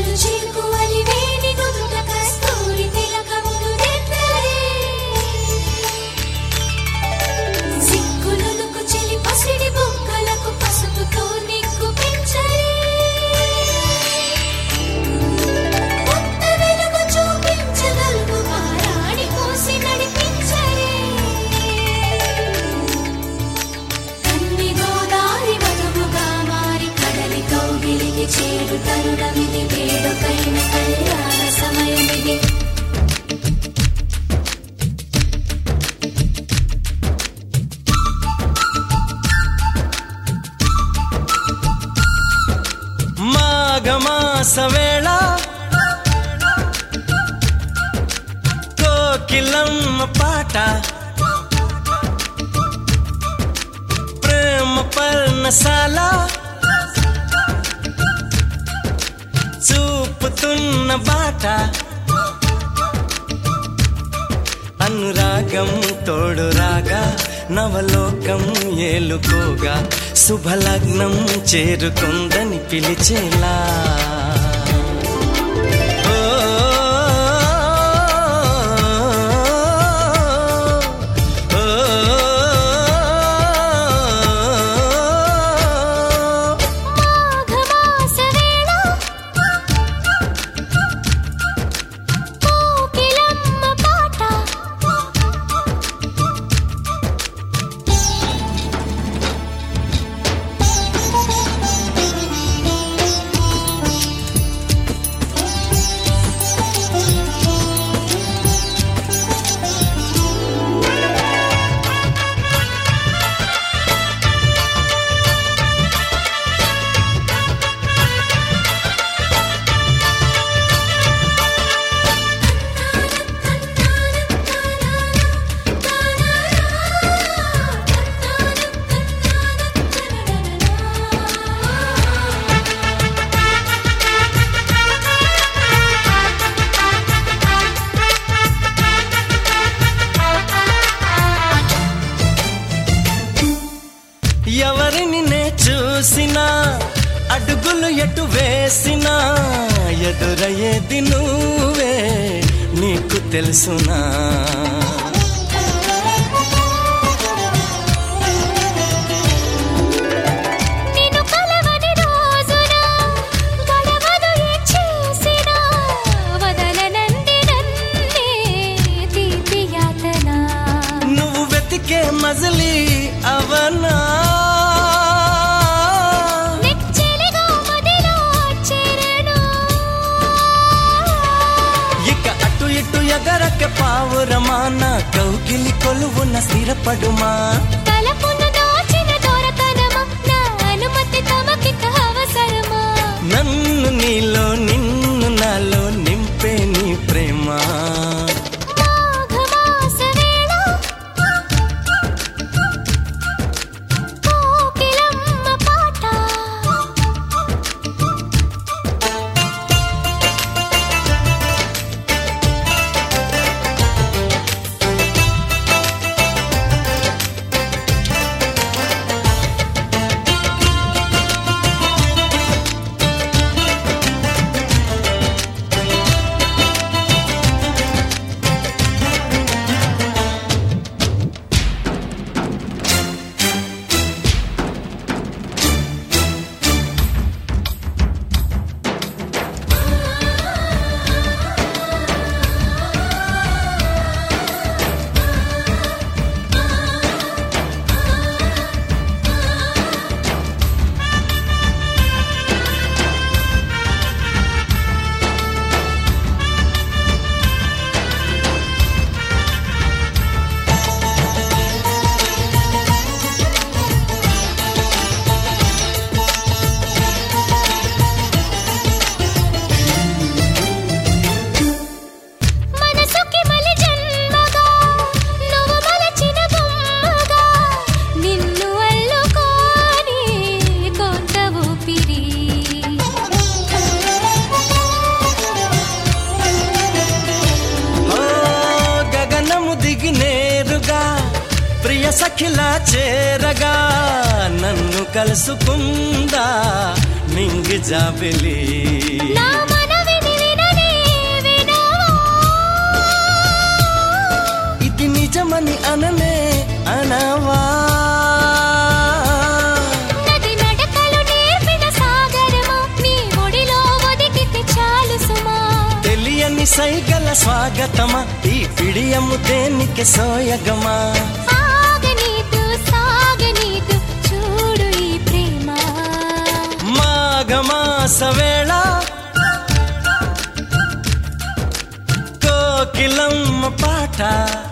ముదు చీకు అలివేని నుదుట కస్తూరి తిలకములు దిద్దరే సిగ్గులుకు చెలి పసిడి బొక్కలకు పసుపుతో నిగ్గు పెంచరే కొత్త వెలుగు చూపించగలుగు మారాడి పోసి నడిపించరే కన్ని గోదారి మధుముగా మారి కడలి కౌగిలికి చేరు తరుణమిది వేడుకైన కళ్యాణ సమయమిది మాఘమాస వేళ కోకిలమ్మ పాట ప్రేమ పర్ణశాల చూపుతున్న బాట అనురాగం తోడు రాగా నవలోకం ఏలుకోగా శుభలగ్నం చేరుకుందని పిలిచేలా ఓ, ఓ, ఓ. మాఘమాస వేళ కోకిలమ్మ పాట ఎవరిని నే చూసినా అడుగులు ఎటు వేసినా ఎదురయ్యేది నువ్వే నీకు తెలుసునా నిన్ను కలవని రోజున గడవదు ఏ చేసినా వదలనంది నన్నే తీపి యాతన నువ్వు వెతికే మజిలీ అవనా నెచ్చెలిగా మదిలో చేరను ఇక అటు ఇటు ఎగరక పావురమా నా కౌగిలి కొలువున స్థిరపడుమా తలపును దాచిన దొరతనమా నా అనుమతి తమకిక అవసరమా నన్ను నీలో నిన్ను నాలో నింపే నీ ప్రేమ మాఘమాస వేళ కోకిలమ్మ పాట మనసుకి మలి జన్మగా నువ్వు మలచిన బొమ్మగా నిన్ను అల్లుకోని కొంత ఊపిరి ఓ గగనము దిగి నేరుగా ప్రియ సఖిలా చేరగా నన్ను కలుసుకుందా మింగి జాబిలి నా మనవి అని అననే అనవా నది నడకలు నేర్పిన సాగరమా నీ ఒడిలో ఒదిగితే చాలు సుమా తెలియని సైగల స్వాగతమా ఈ పిడియము దేనికి సోయగమా ఆగనీదు సాగనీదు చూడు ఈ ప్రేమ మాఘమాస వేళ కోకిలమ్మ పాట